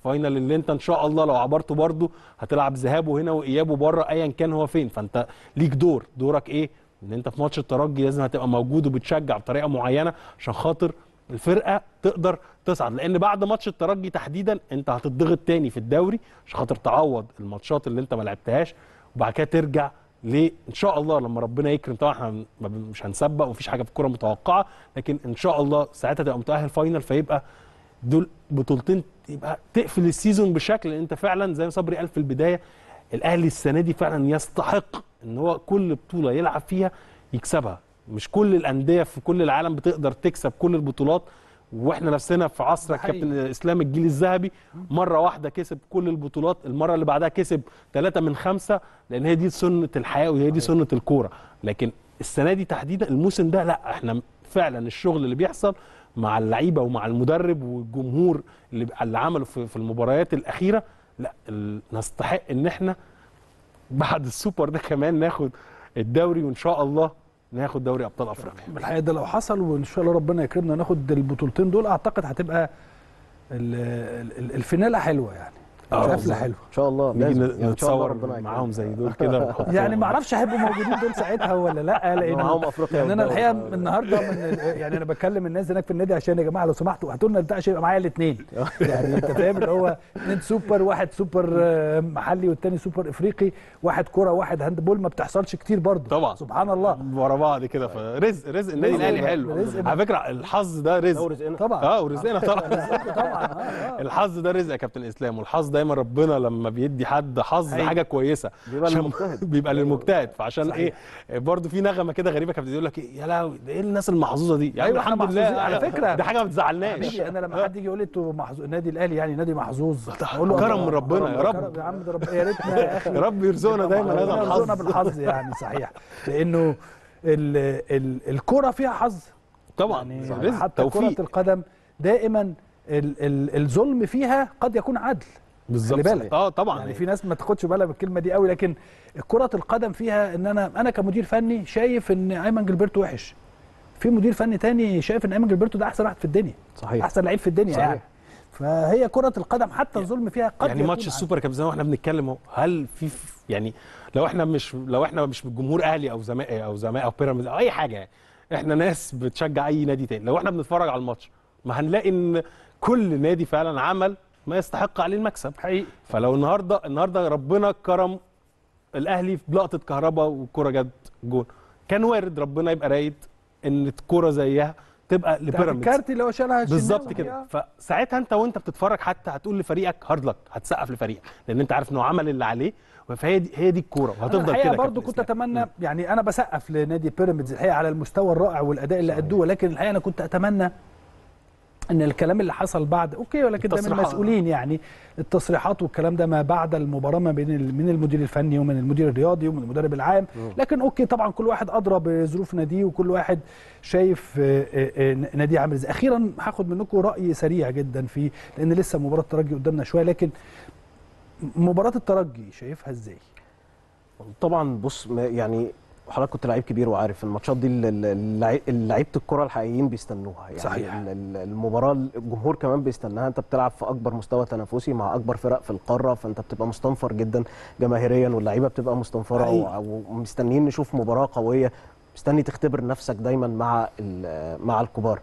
فاينل اللي انت ان شاء الله لو عبرته برضه هتلعب ذهابه هنا وايابه بره ايا كان هو فين فانت ليك دور دورك ايه ان انت في ماتش الترجي لازم هتبقى موجود وبتشجع بطريقه معينه عشان خاطر الفرقه تقدر تصعد لان بعد ماتش الترجي تحديدا انت هتضغط تاني في الدوري عشان خاطر تعوض الماتشات اللي انت ما لعبتهاش وبعد كده ترجع ليه ان شاء الله لما ربنا يكرم طبعا احنا ما بن- مش هنسبق ومفيش حاجه في الكوره متوقعه لكن ان شاء الله ساعتها تبقى متاهل فاينل فيبقى دول بطولتين يبقى تقفل السيزون بشكل ان انت فعلا زي ما صبري قال في البدايه الاهلي السنه دي فعلا يستحق ان هو كل بطوله يلعب فيها يكسبها مش كل الانديه في كل العالم بتقدر تكسب كل البطولات واحنا نفسنا في عصر ده حقيقي. كابتن اسلام الجيل الذهبي مره واحده كسب كل البطولات المره اللي بعدها كسب ثلاثة من خمسة لان هي دي سنه الحياه وهي دي سنه الكوره لكن السنه دي تحديدا الموسم ده لا احنا فعلا الشغل اللي بيحصل مع اللعيبه ومع المدرب والجمهور اللي اللي عمله في في المباريات الاخيره لا ال- نستحق ان احنا بعد السوبر ده كمان ناخد الدوري وان شاء الله ناخد دوري ابطال افريقيا الحقيقه ده لو حصل وان شاء الله ربنا يكرمنا ناخد البطولتين دول اعتقد هتبقى ال- ال- الفينالة حلوه يعني آه، قفله بالظبط. حلوه ان شاء الله نيجي لازم يعني ان شاء الله نتصور ربنا يكرمنا. معاهم زي دول كده ونحط يعني صور. ما اعرفش هيبقوا موجودين دول ساعتها ولا لا لان معاهم افريقيا يعني انا والدوري. الحقيقه النهارده من ال- يعني انا بكلم الناس هناك في النادي عشان يا جماعه لو سمحتوا هاتوا لنا البتاع عشان يبقى معايا الاثنين يعني انت فاهم اللي هو اثنين سوبر واحد سوبر آه، محلي والتاني سوبر افريقي واحد كوره واحد هاند بول ما بتحصلش كتير برضه طبعا. سبحان الله ورا بعض كده فرزق رزق النادي رزق الاهلي بقى، حلو رزق على فكره الحظ ده ده رزق ورزقنا طبعا اه ورزقنا طبعا طبعا آه، آه. الحظ ده رزق يا كابتن اسلام والحظ دايما ربنا لما بيدي حد حظ أيوة. حاجه كويسه بيبقى عشان- للمجتهد. بيبقى للمجتهد فعشان صحيح. ايه برضه في نغمه كده غريبه كانت بتقول لك إيه يا لهوي ده ايه الناس المحظوظه دي يا عم أيوة، إحنا الحمد لله محظوظين. على أنا- فكرة. دي حاجه ما بتزعلناش حبيبي انا لما حد يجي يقول لي انتوا محظوظ النادي الاهلي يعني نادي محظوظ اقول له كرم آه، من ربنا، يا كرم- رب. يا عم ده رب يا ريتنا يا اخي يا رب يرزقنا دايما هذا ربنا يرزقنا الحظ بالحظ يعني صحيح لانه ال ال الكره فيها حظ طبعا يعني رزق حتى كره توفيق القدم دائما ال ال الظلم فيها قد يكون عدل بالظبط بالك. اه طبعا يعني في ناس ما تاخدش بالها من الكلمه دي قوي لكن كره القدم فيها ان انا انا كمدير فني شايف ان ايمن جilberto وحش في مدير فني تاني شايف ان ايمن جilberto ده احسن واحد في الدنيا صحيح احسن لعيب في الدنيا صحيح. يعني فهي كره القدم حتى الظلم فيها قد يعني يكون ماتش عدل. السوبر كان زي ما احنا بنتكلم اهو هل في في- يعني لو احنا مش لو احنا مش جمهور اهلي او زمالك او زمالك او بيراميدز او اي حاجه يعني احنا ناس بتشجع اي نادي تاني لو احنا بنتفرج على الماتش ما هنلاقي ان كل نادي فعلا عمل ما يستحق عليه المكسب حقيقي فلو النهارده النهارده ربنا كرم الاهلي في لقطه كهرباء والكره جت جول كان وارد ربنا يبقى رايد ان الكره زيها تبقى لبيراميدز الكارت اللي هو شالها بالظبط الشناوي. كده فساعتها انت وانت بتتفرج حتى هتقول لفريقك هارد لك هتسقف لفريقك لان انت عارف انه عمل اللي عليه فهي دي هي دي الكوره أنا وهتفضل الحقيقه كده برضو كابتن كنت إسلام. اتمنى يعني انا بسقف لنادي بيراميدز الحقيقه على المستوى الرائع والاداء اللي ادوه ولكن الحقيقه انا كنت اتمنى ان الكلام اللي حصل بعد اوكي ولكن ده من التصريحات. المسؤولين يعني التصريحات والكلام ده ما بعد المباراه ما بين ال- من المدير الفني ومن المدير الرياضي ومن المدرب العام لكن اوكي طبعا كل واحد ادرى بظروف ناديه وكل واحد شايف آه، آه، آه، ناديه عامل ازاي اخيرا هاخد منكم راي سريع جدا في لان لسه مباراه الترجي قدامنا شويه لكن مباراه الترجي شايفها ازاي طبعا بص ما- يعني حضرتك كنت لعيب كبير وعارف الماتشات دي ال- ال- اللعي- لعيبه الكره الحقيقيين بيستنوها يعني صحيح. ال- ال- المباراه الجمهور كمان بيستناها انت بتلعب في اكبر مستوى تنافسي مع اكبر فرق في القاره فانت بتبقى مستنفر جدا جماهيريا واللعيبه بتبقى مستنفره حقيقي. و- ومستنيين نشوف مباراه قويه مستني تختبر نفسك دايما مع ال- مع الكبار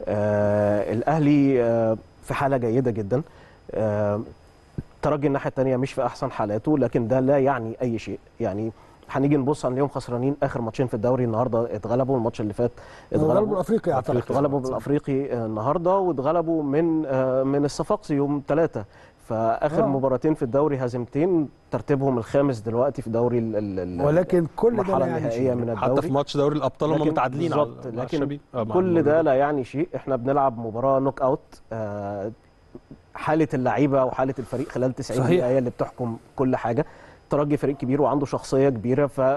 آه الاهلي آه في حاله جيده جدا آه الترجي الناحيه الثانيه مش في احسن حالاته لكن ده لا يعني اي شيء يعني هنيجي نبص هنلاقيهم خسرانين اخر ماتشين في الدوري النهارده اتغلبوا الماتش اللي فات غلبوا الافريقي اعتقد اتغلبوا بالافريقي آه، النهارده واتغلبوا من آه، من الصفاقسي يوم ثلاثة فاخر آه. مباراتين في الدوري هزيمتين ترتيبهم الخامس دلوقتي في دوري ال- ال- ال- ولكن كل ده المرحله لا يعني النهائيه شيء. من حتى الدوري في ماتش دوري الابطال هم لكن متعادلين على بالظبط، مع لكن الشبيب. آه، مع كل ده المغرب. لا يعني شيء احنا بنلعب مباراه نوك اوت آه، حاله اللعيبه وحاله الفريق خلال 90 صحيح. دقيقه هي اللي بتحكم كل حاجه الترجي فريق كبير وعنده شخصيه كبيره ف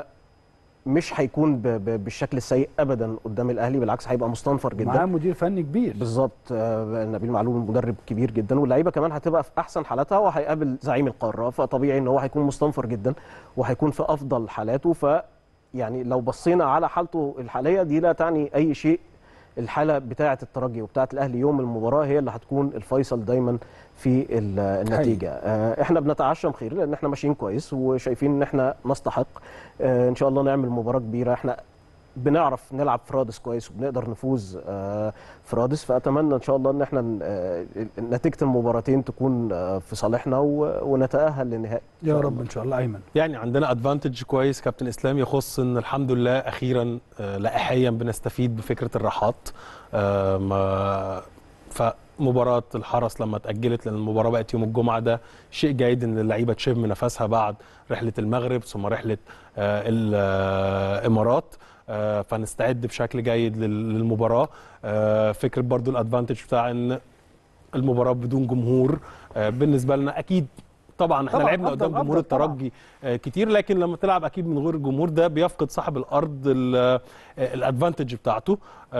مش هيكون ب- ب- بالشكل السيء ابدا قدام الاهلي بالعكس هيبقى مستنفر جدا معاه مدير فني كبير بالظبط آه، نبيل معلول مدرب كبير جدا واللعيبه كمان هتبقى في احسن حالاتها وهيقابل زعيم القاره فطبيعي ان هو هيكون مستنفر جدا وهيكون في افضل حالاته ف يعني لو بصينا على حالته الحاليه دي لا تعني اي شيء الحاله بتاعه الترجي وبتاعه الاهلي يوم المباراه هي اللي هتكون الفيصل دايما في ال- النتيجه آه، احنا بنتعشم خير لان احنا ماشيين كويس وشايفين ان احنا نستحق آه، ان شاء الله نعمل مباراه كبيره احنا بنعرف نلعب في رادس كويس وبنقدر نفوز آه، في رادس فاتمنى ان شاء الله ان احنا ن- آه، نتيجه المباراتين تكون آه، في صالحنا و- ونتاهل للنهائي إن يا شاء رب الله. ان شاء الله ايمن يعني عندنا ادفانتج كويس كابتن اسلام يخص ان الحمد لله اخيرا آه، لائحيا بنستفيد بفكره الراحات آه، ما- فمباراه الحرس لما اتاجلت لان المباراه بقت يوم الجمعه ده شيء جيد ان اللعيبه تشم نفسها بعد رحله المغرب ثم رحله آه، الامارات آه، فنستعد بشكل جيد لل- للمباراه آه، فكره برضو الادفانتج بتاع ان المباراه بدون جمهور آه، بالنسبه لنا اكيد طبعا احنا طبعاً لعبنا أفضل- قدام جمهور أفضل طبعاً. الترجي آه، كتير لكن لما تلعب اكيد من غير الجمهور ده بيفقد صاحب الارض ال- آه، الادفانتج بتاعته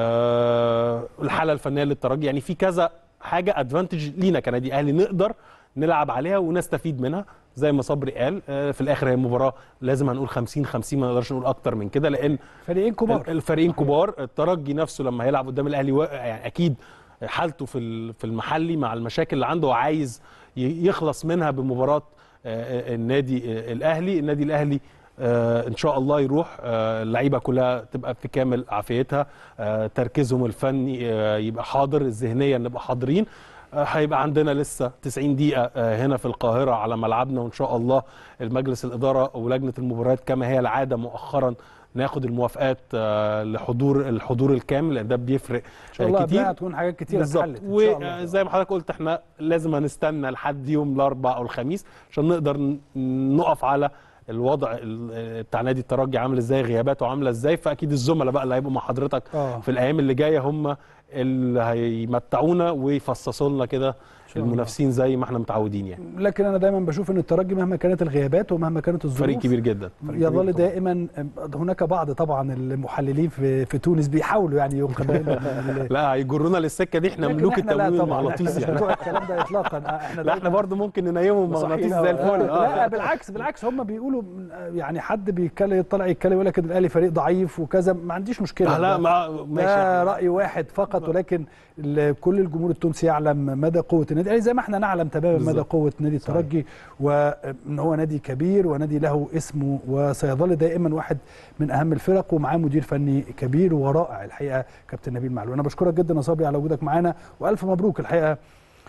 آه، الحاله الفنيه للترجي يعني في كذا حاجه ادفانتج لينا كنادي اهلي نقدر نلعب عليها ونستفيد منها زي ما صبري قال آه، في الاخر هي مباراه لازم هنقول 50 50 ما نقدرش نقول اكتر من كده لان فريقين كبار الفريقين كبار الترجي نفسه لما هيلعب قدام الاهلي واقع يعني اكيد حالته في ال- في المحلي مع المشاكل اللي عنده وعايز ي- يخلص منها بمباراه آه، آه، النادي آه، الاهلي النادي الاهلي آه، ان شاء الله يروح آه، اللعيبه كلها تبقى في كامل عافيتها آه، تركيزهم الفني آه، يبقى حاضر الذهنيا نبقى حاضرين آه، هيبقى عندنا لسه 90 دقيقة آه، هنا في القاهرة على ملعبنا وإن شاء الله المجلس الإدارة ولجنة المباريات كما هي العادة مؤخرا ناخد الموافقات آه، لحضور الحضور الكامل لأن ده بيفرق ان شاء الله آه، قبلها كتير هتكون حاجات كتيره بالظبط اتحلت ان شاء الله وزي ما حضرتك قلت احنا لازم هنستنى لحد يوم الاربعاء او الخميس عشان نقدر ن- نقف على الوضع ال- بتاع نادي الترجي عامل ازاي غياباته عامله ازاي فاكيد الزملاء بقى اللي هيبقوا مع حضرتك آه. في الايام اللي جايه هم اللي هيمتعونا ويفصصوا لنا كده شاء الله. المنافسين زي ما احنا متعودين يعني لكن انا دايما بشوف ان الترجي مهما كانت الغيابات ومهما كانت الظروف فريق كبير جدا يظل دائما هناك بعض طبعا المحللين في في تونس بيحاولوا يعني يقنعونا من- لا هيجرونا للسكه دي احنا لكن ملوك إحنا لا التمويل طبعا احنا المغناطيسي مش يعني بتوع الكلام ده اطلاقا احنا لا احنا دايماً- برضه ممكن ننيمهم مغناطيسي زي الفل لا اه بالعكس بالعكس هم بيقولوا يعني حد بيتكلم طلع يتكلم يقول لك ان الاهلي فريق ضعيف وكذا ما عنديش مشكله لا ده- ما ده ماشي راي واحد فقط ولكن ال- كل الجمهور التونسي يعلم مدى قوه النادي الاهلي زي ما احنا نعلم تماما مدى بالظبط. قوه نادي الترجي وان هو نادي كبير ونادي له اسمه وسيظل دائما واحد من اهم الفرق ومعاه مدير فني كبير ورائع الحقيقه كابتن نبيل معلول انا بشكرك جدا يا صبري على وجودك معانا والف مبروك الحقيقه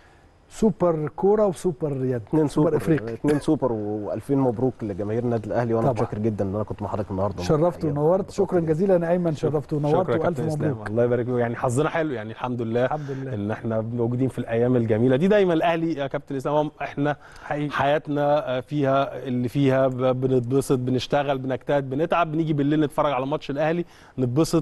سوبر كوره وسوبر يد اثنين سوبر افريقي اثنين سوبر و2000 مبروك لجماهير النادي الاهلي وانا طبعا. متشكر جدا ان انا كنت مع حضرتك النهارده شرفت الحقيقة. ونورت شكرا جزيلا يا ايمن شرفت ونورت شكرا يا والف كابتن اسلام مبروك الله يبارك فيك يعني حظنا حلو يعني الحمد لله الحمد لله ان احنا موجودين في الايام الجميله دي دايما الاهلي يا كابتن اسلام هو احنا حقيقي حياتنا فيها اللي فيها ب- بنتبسط بنشتغل بنجتهد بنتعب بنيجي بالليل نتفرج على ماتش الاهلي نتبسط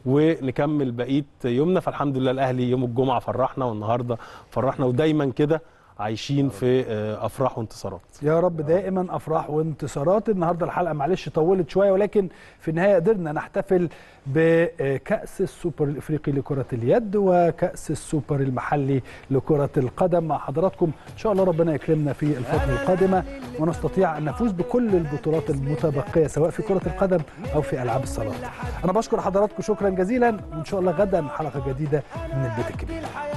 ونكمل بقيه يومنا فالحمد لله الاهلي يوم الجمعه فرحنا والنهارده فرحنا ودايما كده عايشين في آه، افراح وانتصارات يا رب دائما افراح وانتصارات النهارده الحلقه معلش طولت شويه ولكن في النهايه قدرنا نحتفل بكاس السوبر الافريقي لكره اليد وكاس السوبر المحلي لكره القدم مع حضراتكم ان شاء الله ربنا يكرمنا في الفتره القادمه ونستطيع ان نفوز بكل البطولات المتبقيه سواء في كره القدم او في العاب الصالات انا بشكر حضراتكم شكرا جزيلا وان شاء الله غدا حلقه جديده من البيت الكبير